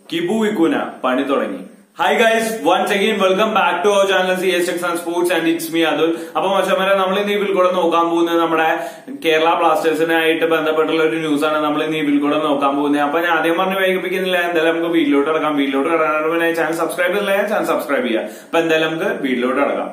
Kibu വിക്കുന പണി തുടങ്ങി hi guys once again welcome back to our channel C S X and sports and it's me Atul അപ്പൊ മച്ചമ്മരെ നമ്മൾ ഇന്ന് ഇതിൽ കൂടെ നോക്കാൻ പോകുന്നത് നമ്മുടെ കേരള ബ്ലാസ്റ്റേഴ്സിനായിട്ട് ബന്ധപ്പെട്ടുള്ള ഒരു ന്യൂസ് ആണ് നമ്മൾ ഇന്ന് ഇതിൽ കൂടെ നോക്കാൻ പോകുന്നത് അപ്പൊ ഞാൻ ആദ്യം പറഞ്ഞ് വൈകിപ്പിക്കുന്നില്ല എന്തായാലും നമുക്ക് വീട്ടിലോട്ട് ഇറക്കാം വീട്ടിലോട്ട് ഇറങ്ങാനായിട്ട് പിന്നെ ചാനൽ സബ്സ്ക്രൈബ് ചെയ്തില്ല ചാനൽ സബ്സ്ക്രൈബ് ചെയ്യുക അപ്പൊ എന്തായാലും നമുക്ക് വീട്ടിലോട്ട് ഇറങ്ങാം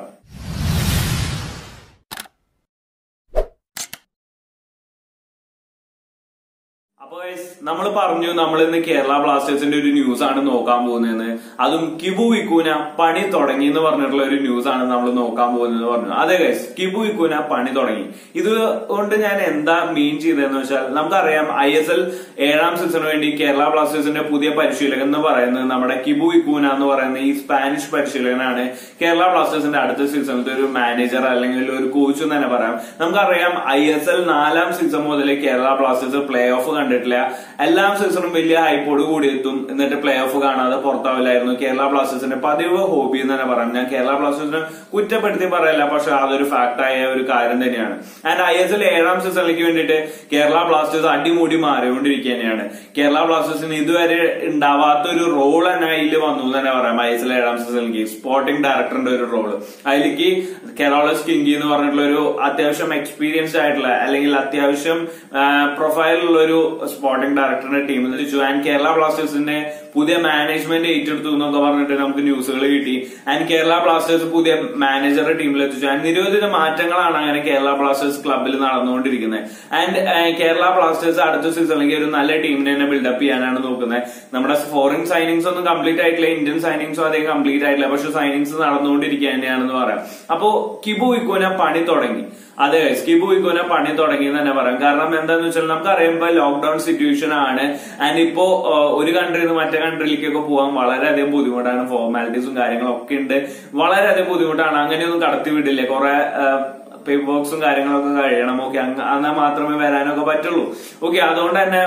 അപ്പൊ നമ്മൾ പറഞ്ഞു നമ്മൾ ഇന്ന് കേരള ബ്ലാസ്റ്റേഴ്സിന്റെ ഒരു ന്യൂസ് ആണ് നോക്കാൻ പോകുന്നതെന്ന് അതും കിബു വിക്കൂന പണി തുടങ്ങി എന്ന് പറഞ്ഞിട്ടുള്ള ഒരു ന്യൂസ് ആണ് നമ്മൾ നോക്കാൻ പോകുന്നത് പറഞ്ഞു അതെ ഗൈസ് കിബു വിക്കൂന പണി തുടങ്ങി ഇതുകൊണ്ട് ഞാൻ എന്താ മീൻ ചെയ്തതെന്ന് വെച്ചാൽ നമുക്കറിയാം ഐ എസ് എൽ ഏഴാം സീസണിന് വേണ്ടി കേരള ബ്ലാസ്റ്റേഴ്സിന്റെ പുതിയ പരിശീലകൻ എന്ന് പറയുന്നത് നമ്മുടെ കിബു വിക്കൂന എന്ന് പറയുന്ന ഈ സ്പാനിഷ് പരിശീലകനാണ് കേരള ബ്ലാസ്റ്റേഴ്സിന്റെ അടുത്ത സീസണിലത്തെ ഒരു മാനേജർ അല്ലെങ്കിൽ ഒരു കോച്ച് എന്ന് തന്നെ പറയാം നമുക്കറിയാം ഐ എസ് എൽ നാലാം സീസൺ മുതൽ കേരള ബ്ലാസ്റ്റേഴ്സ് പ്ലേ ഓഫ് കണ്ടിട്ടില്ല എല്ലാ സീസണും വലിയ ഹൈപ്പോട് കൂടി എത്തും എന്നിട്ട് പ്ലേ ഓഫ് കാണാതെ പുറത്താവില്ലായിരുന്നു കേരള ബ്ലാസ്റ്റേഴ്സിന്റെ പതിവ് ഹോബി എന്ന് തന്നെ പറയാം ഞാൻ കേരള ബ്ലാസ്റ്റേഴ്സിനെ കുറ്റപ്പെടുത്തി പറയല്ല പക്ഷെ അതൊരു ഫാക്ടായ ഒരു കാര്യം തന്നെയാണ് ആൻഡ് ഐ എസ് എൽ ഏഴാം സീസണിലേക്ക് വേണ്ടിയിട്ട് കേരള ബ്ലാസ്റ്റേഴ്സ് അടിമുടി മാറിക്കൊണ്ടിരിക്കുക തന്നെയാണ് കേരള ബ്ലാസ്റ്റേഴ്സിന് ഇതുവരെ ഉണ്ടാവാത്ത ഒരു റോൾ തന്നെ അതിൽ വന്നു എന്ന് തന്നെ പറയാം ഐ എസ് എൽ ഏഴാം സീസണിലേക്ക് സ്പോർട്ടിംഗ് ഡയറക്ടറിന്റെ ഒരു റോള് അതിലേക്ക് കെറോളസ് കിങ്കി എന്ന് പറഞ്ഞിട്ടുള്ള ഒരു അത്യാവശ്യം എക്സ്പീരിയൻസ്ഡ് ആയിട്ടുള്ള അല്ലെങ്കിൽ അത്യാവശ്യം പ്രൊഫൈലുള്ള ഒരു സ്പോർട്ടിംഗ് ഡയറക്ടറിന്റെ ടീം തിരിച്ചു ആൻഡ് കേരള ബ്ലാസ്റ്റേഴ്സിന്റെ പുതിയ മാനേജ്മെന്റ് ഏറ്റെടുത്തു എന്നൊക്കെ പറഞ്ഞിട്ട് നമുക്ക് ന്യൂസുകൾ കിട്ടി ആൻഡ് കേരള ബ്ലാസ്റ്റേഴ്സ് പുതിയ മാനേജറുടെ ടീമിൽ എത്തിച്ചു ആൻഡ് നിരവധി മാറ്റങ്ങളാണ് അങ്ങനെ കേരള ബ്ലാസ്റ്റേഴ്സ് ക്ലബിൽ നടന്നുകൊണ്ടിരിക്കുന്നത് ആൻഡ് കേരള ബ്ലാസ്റ്റേഴ്സ് അടുത്ത സീസണിലേക്ക് ഒരു നല്ല ടീമിനെ തന്നെ ബിൽഡപ്പ് ചെയ്യാനാണ് നോക്കുന്നത് നമ്മുടെ ഫോറിൻ സൈനിങ്സ് ഒന്നും കംപ്ലീറ്റ് ആയിട്ടില്ല ഇന്ത്യൻ സൈനിങ്സും അധികം കംപ്ലീറ്റ് ആയിട്ടില്ല പക്ഷെ സൈനിങ്സ് നടന്നുകൊണ്ടിരിക്കുക തന്നെയാണെന്ന് പറയാം അപ്പോ കിബു ഇക്കോന പണി തുടങ്ങി അതെ സ്കിബു ഇക്കോനെ പണി തുടങ്ങി എന്ന് തന്നെ പറയാം കാരണം എന്താന്ന് വെച്ചാൽ നമുക്ക് അറിയുമ്പോ ലോക്ക്ഡൌൺ സിറ്റുവേഷൻ ആണ് ആൻഡ് ഇപ്പോ ഒരു കൺട്രിയിൽ നിന്ന് മറ്റേ കൺട്രിയിലേക്കൊക്കെ പോകാൻ വളരെയധികം ബുദ്ധിമുട്ടാണ് ഫോർമാലിറ്റീസും കാര്യങ്ങളും ഒക്കെ ഉണ്ട് വളരെയധികം ബുദ്ധിമുട്ടാണ് അങ്ങനെയൊന്നും കടത്തി വിടില്ല കുറെ പേപ്പർ ബോക്സും കാര്യങ്ങളൊക്കെ കഴിയണം ഓക്കെ എന്നാൽ മാത്രമേ വരാനൊക്കെ പറ്റുള്ളൂ ഓക്കെ അതുകൊണ്ട് തന്നെ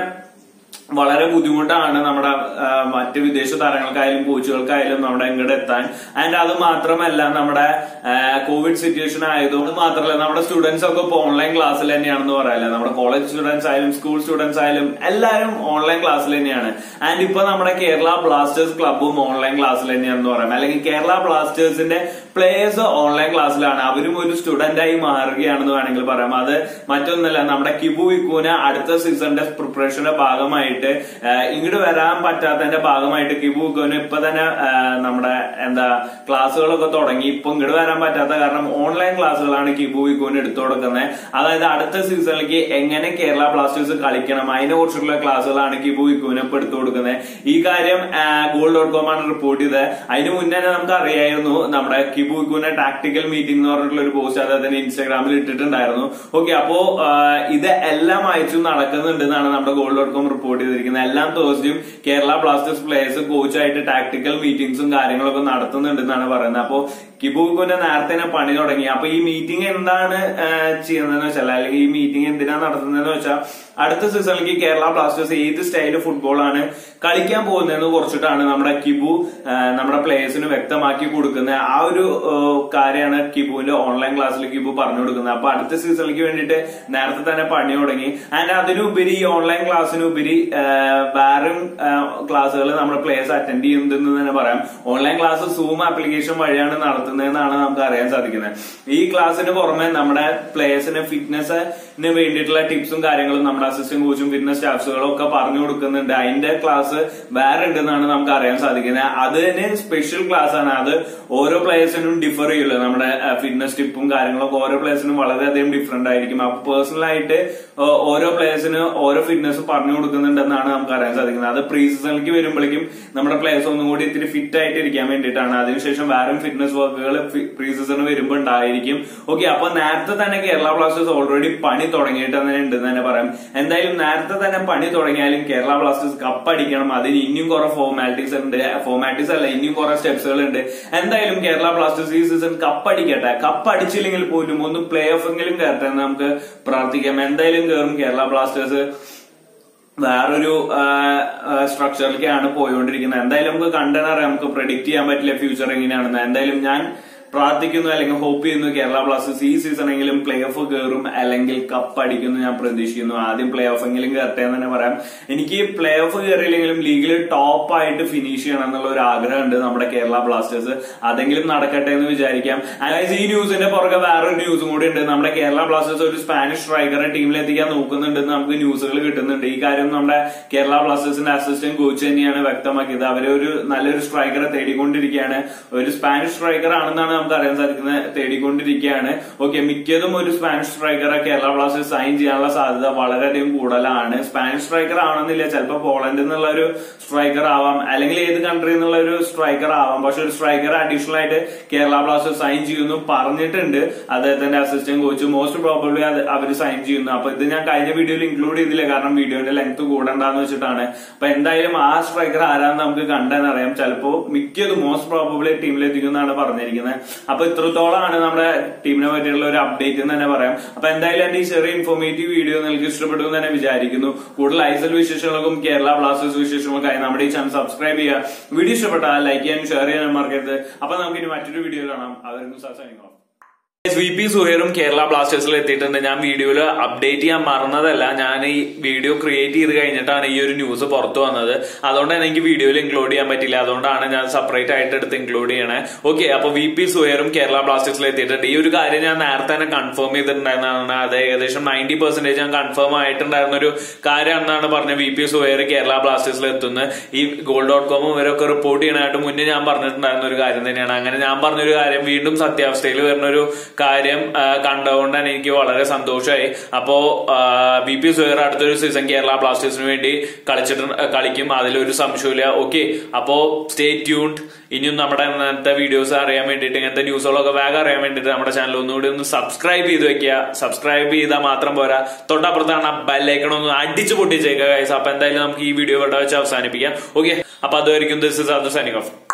വളരെ ബുദ്ധിമുട്ടാണ് നമ്മുടെ മറ്റ് വിദേശ താരങ്ങൾക്കായാലും കോച്ചുകൾക്കായാലും നമ്മുടെ ഇങ്ങോട്ട് എത്താൻ ആൻഡ് അത് മാത്രമല്ല നമ്മുടെ കോവിഡ് സിറ്റുവേഷൻ ആയതുകൊണ്ട് മാത്രമല്ല നമ്മുടെ സ്റ്റുഡൻസ് ഒക്കെ ഇപ്പൊ ഓൺലൈൻ ക്ലാസ്സിൽ തന്നെയാണെന്ന് പറയാല്ലേ നമ്മുടെ കോളേജ് സ്റ്റുഡൻസ് ആയാലും സ്കൂൾ സ്റ്റുഡൻസ് ആയാലും എല്ലാവരും ഓൺലൈൻ ക്ലാസ്സിൽ തന്നെയാണ് ആൻഡ് ഇപ്പൊ നമ്മുടെ കേരള ബ്ലാസ്റ്റേഴ്സ് ക്ലബും ഓൺലൈൻ ക്ലാസ്സിൽ തന്നെയാണെന്ന് പറയാം അല്ലെങ്കിൽ കേരള ബ്ലാസ്റ്റേഴ്സിന്റെ പ്ലേയേഴ്സ് ഓൺലൈൻ ക്ലാസ്സിലാണ് അവരും ഒരു സ്റ്റുഡന്റ് ആയി മാറുകയാണെന്ന് വേണമെങ്കിൽ പറയാം അത് മറ്റൊന്നല്ല നമ്മുടെ കിബു വിക്കൂന അടുത്ത സീസണിന്റെ പ്രിപ്പറേഷന്റെ ഭാഗമായിട്ട് ഇങ്ങോട്ട് വരാൻ പറ്റാത്തതിന്റെ ഭാഗമായിട്ട് കിബു വിക്കൂന ഇപ്പൊ തന്നെ നമ്മുടെ എന്താ ക്ലാസ്സുകളൊക്കെ തുടങ്ങി ഇപ്പൊ ഇങ്ങോട്ട് വരാൻ പറ്റാത്ത കാരണം ഓൺലൈൻ ക്ലാസ്സുകളാണ് കിബു വിക്കൂന് എടുത്തു കൊടുക്കുന്നത് അതായത് അടുത്ത സീസണിലേക്ക് എങ്ങനെ കേരള ബ്ലാസ്റ്റേഴ്സ് കളിക്കണം അതിനെ കുറിച്ചുള്ള ക്ലാസ്സുകളാണ് കിബു വിക്കൂന് ഇപ്പൊ എടുത്തു കൊടുക്കുന്നത് ഈ കാര്യം ഗോൾ ഡോട്ട് കോം ആണ് റിപ്പോർട്ട് ചെയ്തത് അതിന് മുന്നേ തന്നെ നമുക്ക് അറിയായിരുന്നു നമ്മുടെ കിബു വിക്കൂന്റെ ടാക്ടിക്കൽ മീറ്റിംഗ് എന്ന് പറഞ്ഞിട്ടുള്ള ഒരു പോസ്റ്റ് അദ്ദേഹത്തിന് ഇൻസ്റ്റാഗ്രാമിൽ ഇട്ടിട്ടുണ്ടായിരുന്നു ഓക്കെ അപ്പോ ഇത് എല്ലാം അയച്ചു നടക്കുന്നുണ്ട് എന്നാണ് നമ്മുടെ ഗോൾ ഡോട്ട് കോം റിപ്പോർട്ട് ചെയ്തിരിക്കുന്നത് എല്ലാം തേഴ്സ്ഡേയും കേരള ബ്ലാസ്റ്റേഴ്സ് പ്ലേയേഴ്സ് കോച്ചായിട്ട് ടാക്ടിക്കൽ മീറ്റിംഗ്സും കാര്യങ്ങളൊക്കെ നടത്തുന്നുണ്ട് എന്നാണ് പറയുന്നത് അപ്പോ കിബുവിന്റെ നേരത്തെ തന്നെ പണി തുടങ്ങി അപ്പൊ ഈ മീറ്റിംഗ് എന്താണ് ചെയ്യുന്നതെന്ന് വെച്ചാൽ അല്ലെങ്കിൽ ഈ മീറ്റിംഗ് എന്തിനാ നടത്തുന്നതെന്ന് വെച്ചാൽ അടുത്ത സീസണിലേക്ക് കേരള ബ്ലാസ്റ്റേഴ്സ് ഏത് സ്റ്റൈല് ഫുട്ബോളാണ് കളിക്കാൻ പോകുന്നതെന്ന് കുറിച്ചിട്ടാണ് നമ്മുടെ കിബു നമ്മുടെ പ്ലേയേഴ്സിന് വ്യക്തമാക്കി കൊടുക്കുന്നത് ആ ഒരു കാര്യമാണ് കിബുവിന്റെ ഓൺലൈൻ ക്ലാസ്സിൽ കിബു പറഞ്ഞു കൊടുക്കുന്നത് അപ്പൊ അടുത്ത സീസണിലേക്ക് വേണ്ടിയിട്ട് നേരത്തെ തന്നെ പണി തുടങ്ങി ആൻഡ് അതിനുപരി ഈ ഓൺലൈൻ ക്ലാസ്സിനുപരി വേറെയും ക്ലാസ്സുകൾ നമ്മുടെ പ്ലേയേഴ്സ് അറ്റൻഡ് ചെയ്യുന്നതെന്ന് തന്നെ പറയാം ഓൺലൈൻ ക്ലാസ് സൂം ആപ്ലിക്കേഷൻ വഴിയാണ് നടത്തുന്നതെന്നാണ് നമുക്ക് അറിയാൻ സാധിക്കുന്നത് ഈ ക്ലാസ്സിന് പുറമെ നമ്മുടെ പ്ലേയേഴ്സിന് ഫിറ്റ്നസിന് വേണ്ടിയിട്ടുള്ള ടിപ്സും കാര്യങ്ങളും നമ്മുടെ അസിസ്റ്റന്റ് കോച്ചും ഫിറ്റ്നസ് സ്റ്റാഫ്സുകളും ഒക്കെ പറഞ്ഞു കൊടുക്കുന്നുണ്ട് അതിന്റെ ക്ലാസ് വേറെ ഉണ്ടെന്നാണ് നമുക്ക് അറിയാൻ സാധിക്കുന്നത് അതിന് സ്പെഷ്യൽ ക്ലാസ് ആണ് അത് ഓരോ പ്ലേയേഴ്സിനും ഡിഫർ ചെയ്യുള്ളൂ നമ്മുടെ ഫിറ്റ്നസ് ടിപ്പും കാര്യങ്ങളൊക്കെ ഓരോ പ്ലേയേഴ്സിനും വളരെയധികം ഡിഫറെന്റ് ആയിരിക്കും അപ്പൊ പേഴ്സണൽ ആയിട്ട് ഓരോ പ്ലേയേഴ്സിന് ഓരോ ഫിറ്റ്നസ് പറഞ്ഞു കൊടുക്കുന്നുണ്ടെന്നാണ് നമുക്ക് അറിയാൻ സാധിക്കുന്നത് അത് പ്രീ സീസണിലേക്ക് വരുമ്പോഴേക്കും നമ്മുടെ പ്ലേയേഴ്സ് ഒന്നും കൂടി ഇത്തിരി ഫിറ്റ് ആയിട്ട് ഇരിക്കാൻ വേണ്ടിയിട്ടാണ് അതിനുശേഷം വേറെ ഫിറ്റ്നസ് വർക്കുകൾ പ്രീ സീസൺ വരുമ്പോൾ ഉണ്ടായിരിക്കും ഓക്കെ അപ്പൊ നേരത്തെ തന്നെ കേരള ബ്ലാസ്റ്റേഴ്സ് ഓൾറെഡി പണി തുടങ്ങിയിട്ട് തന്നെ ഉണ്ടെന്ന് തന്നെ പറയാം എന്തായാലും നേരത്തെ തന്നെ പണി തുടങ്ങിയാലും കേരള ബ്ലാസ്റ്റേഴ്സ് കപ്പടിക്കണം അതിന് ഇനിയും കുറെ ഫോർമാലിറ്റീസ് ഉണ്ട് ഫോർമാലിറ്റീസ് അല്ല ഇനിയും കുറെ സ്റ്റെപ്സുകൾ ഉണ്ട് എന്തായാലും കേരള ബ്ലാസ്റ്റേഴ്സ് ഈ സീസൺ കപ്പടിക്കട്ടെ കപ്പടിച്ചില്ലെങ്കിൽ പോലും ഒന്ന് പ്ലേ ഓഫെങ്കിലും കയറട്ടെ എന്ന് നമുക്ക് പ്രാർത്ഥിക്കാം എന്തായാലും കയറും കേരള ബ്ലാസ്റ്റേഴ്സ് വേറൊരു സ്ട്രക്ചറിലേക്കാണ് പോയിക്കൊണ്ടിരിക്കുന്നത് എന്തായാലും നമുക്ക് കണ്ടറിയാം നമുക്ക് പ്രെഡിക്ട് ചെയ്യാൻ പറ്റില്ല ഫ്യൂച്ചർ എങ്ങനെയാണെന്ന് എന്തായാലും ഞാൻ പ്രാർത്ഥിക്കുന്നു അല്ലെങ്കിൽ ഹോപ്പ് ചെയ്യുന്നു കേരള ബ്ലാസ്റ്റേഴ്സ് ഈ സീസണെങ്കിലും പ്ലേ ഓഫ് കയറും അല്ലെങ്കിൽ കപ്പ് അടിക്കുന്നു ഞാൻ പ്രതീക്ഷിക്കുന്നു ആദ്യം പ്ലേ ഓഫ് എങ്കിലും കയറട്ടെ എന്ന് തന്നെ പറയാം എനിക്ക് പ്ലേ ഓഫ് കയറിയില്ലെങ്കിലും ലീഗിൽ ടോപ്പ് ആയിട്ട് ഫിനിഷ് ചെയ്യണം എന്നുള്ള ഒരു ആഗ്രഹമുണ്ട് നമ്മുടെ കേരള ബ്ലാസ്റ്റേഴ്സ് അതെങ്കിലും നടക്കട്ടെ എന്ന് വിചാരിക്കാം അതായത് ഈ ന്യൂസിന്റെ പുറകെ വേറൊരു ന്യൂസും കൂടി ഉണ്ട് നമ്മുടെ കേരള ബ്ലാസ്റ്റേഴ്സ് ഒരു സ്പാനിഷ് സ്ട്രൈക്കറെ ടീമിൽ എത്തിക്കാൻ നോക്കുന്നുണ്ടെന്ന് നമുക്ക് ന്യൂസുകൾ കിട്ടുന്നുണ്ട് ഈ കാര്യം നമ്മുടെ കേരള ബ്ലാസ്റ്റേഴ്സിന്റെ അസിസ്റ്റന്റ് കോച്ച് തന്നെയാണ് വ്യക്തമാക്കിയത് അവരെ ഒരു നല്ലൊരു സ്ട്രൈക്കറെ തേടിക്കൊണ്ടിരിക്കുകയാണ് ഒരു സ്പാനിഷ് സ്ട്രൈക്കർ ആണെന്നാണ് നമുക്ക് അറിയാൻ സാധിക്കുന്നത് തേടിക്കൊണ്ടിരിക്കുകയാണ് ഓക്കെ മിക്കതും ഒരു സ്പാനിഷ് സ്ട്രൈക്കറെ കേരള ബ്ലാസ്റ്റേഴ്സ് സൈൻ ചെയ്യാനുള്ള സാധ്യത വളരെയധികം കൂടുതലാണ് സ്പാനിഷ് സ്ട്രൈക്കർ ആവണമെന്നില്ല ചിലപ്പോൾ പോളണ്ട് എന്നുള്ള ഒരു സ്ട്രൈക്കർ ആവാം അല്ലെങ്കിൽ ഏത് കൺട്രി എന്നുള്ള ഒരു സ്ട്രൈക്കർ ആവാം പക്ഷെ ഒരു സ്ട്രൈക്കർ അഡീഷണൽ ആയിട്ട് കേരള ബ്ലാസ്റ്റേഴ്സ് സൈൻ ചെയ്യുന്നു പറഞ്ഞിട്ടുണ്ട് അദ്ദേഹത്തിന്റെ അസിസ്റ്റന്റ് കോച്ച് മോസ്റ്റ് പ്രോബബ്ലി അവർ സൈൻ ചെയ്യുന്നു അപ്പൊ ഇത് ഞാൻ കഴിഞ്ഞ വീഡിയോയിൽ ഇൻക്ലൂഡ് ചെയ്തില്ല കാരണം വീഡിയോന്റെ ലെങ്ത് കൂടണ്ടെന്ന് വെച്ചിട്ടാണ് അപ്പൊ എന്തായാലും ആ സ്ട്രൈക്കർ ആരാന്ന് നമുക്ക് കണ്ടെന്നറിയാം ചിലപ്പോ മിക്കതും മോസ്റ്റ് പ്രോബബ്ലി ടീമിലെത്തിക്കുന്നതാണ് പറഞ്ഞിരിക്കുന്നത് അപ്പൊ ഇത്രത്തോളമാണ് നമ്മുടെ ടീമിനെ പറ്റിയുള്ള ഒരു അപ്ഡേറ്റ് എന്ന് തന്നെ പറയാം അപ്പൊ എന്തായാലും എന്റെ ഈ ചെറിയ ഇൻഫോർമേറ്റീവ് വീഡിയോ നിങ്ങൾക്ക് ഇഷ്ടപ്പെട്ടു എന്ന് തന്നെ വിചാരിക്കുന്നു കൂടുതൽ ഐസൽ വിശേഷങ്ങൾക്കും കേരള ബ്ലാസ്റ്റേഴ്സ് വിശേഷങ്ങൾക്കായി നമ്മുടെ ഈ ചാനൽ സബ്സ്ക്രൈബ് ചെയ്യുക വീഡിയോ ഇഷ്ടപ്പെട്ടാൽ ലൈക്ക് ചെയ്യാനും ഷെയർ ചെയ്യാനും മറക്കരുത് അപ്പൊ നമുക്ക് ഇനി മറ്റൊരു വീഡിയോ കാണാം അവർക്ക് സൈനിങ് ഓഫ് വി പി സുഹേറും കേരള ബ്ലാസ്റ്റേഴ്സിൽ എത്തിയിട്ടുണ്ട് ഞാൻ വീഡിയോയിൽ അപ്ഡേറ്റ് ചെയ്യാൻ മറന്നതല്ല ഞാൻ ഈ വീഡിയോ ക്രിയേറ്റ് ചെയ്ത് കഴിഞ്ഞിട്ടാണ് ഈ ഒരു ന്യൂസ് പുറത്തു വന്നത് അതുകൊണ്ട് തന്നെ എനിക്ക് വീഡിയോയിൽ ഇൻക്ലൂഡ് ചെയ്യാൻ പറ്റില്ല അതുകൊണ്ടാണ് ഞാൻ സെപ്പറേറ്റ് ആയിട്ട് എടുത്ത് ഇൻക്ലൂഡ് ചെയ്യണേ ഓക്കെ അപ്പൊ വി പി സുഹേറും കേരള ബ്ലാസ്റ്റേഴ്സിൽ എത്തിയിട്ടുണ്ട് ഈ ഒരു കാര്യം ഞാൻ നേരത്തെ തന്നെ കൺഫേം ചെയ്തിട്ടുണ്ടായിരുന്നതാണ് അത് ഏകദേശം നയൻറ്റി പെർസെന്റേജ് ഞാൻ കൺഫേം ആയിട്ടുണ്ടായിരുന്ന ഒരു കാര്യമാണെന്നാണ് പറഞ്ഞത് വി പി സുഹേർ കേരള ബ്ലാസ്റ്റേഴ്സിൽ എത്തുന്നത് ഈ ഗോൾ ഡോട്ട് കോമും ഇവരൊക്കെ റിപ്പോർട്ട് ചെയ്യാനായിട്ട് മുന്നേ ഞാൻ പറഞ്ഞിട്ടുണ്ടായിരുന്ന ഒരു കാര്യം തന്നെയാണ് അങ്ങനെ ഞാൻ പറഞ്ഞൊരു കാര്യം വീണ്ടും സത്യാവസ്ഥയിൽ വരുന്ന ഒരു കാര്യം കണ്ടുകൊണ്ടാണ് എനിക്ക് വളരെ സന്തോഷമായി അപ്പോ ബി പി സുഹേർ അടുത്തൊരു സീസൺ കേരള ബ്ലാസ്റ്റേഴ്സിന് വേണ്ടി കളിച്ചിട്ട് കളിക്കും അതിലൊരു സംശയമില്ല ഓക്കെ അപ്പോ സ്റ്റേ ട്യൂൺഡ് ഇനിയും നമ്മുടെ ഇന്നത്തെ വീഡിയോസ് അറിയാൻ വേണ്ടിയിട്ട് ഇങ്ങനത്തെ ന്യൂസുകളൊക്കെ വേഗം അറിയാൻ വേണ്ടിയിട്ട് നമ്മുടെ ചാനൽ ഒന്നുകൂടി ഒന്ന് സബ്സ്ക്രൈബ് ചെയ്ത് വെക്കുക സബ്സ്ക്രൈബ് ചെയ്താൽ മാത്രം പോരാ തൊട്ടപ്പുറത്താണ് ബെല്ലൈക്കൺ ഒന്ന് അടിച്ചു പൊട്ടിച്ചേക്കുക ഗൈസ് അപ്പൊ എന്തായാലും നമുക്ക് ഈ വീഡിയോ ഇവിടെ വെച്ച് അവസാനിപ്പിക്കാം ഓക്കെ അപ്പൊ അതുമായിരിക്കും ദിസ് ഇസ് അത് സൈനിങ് ഓഫ്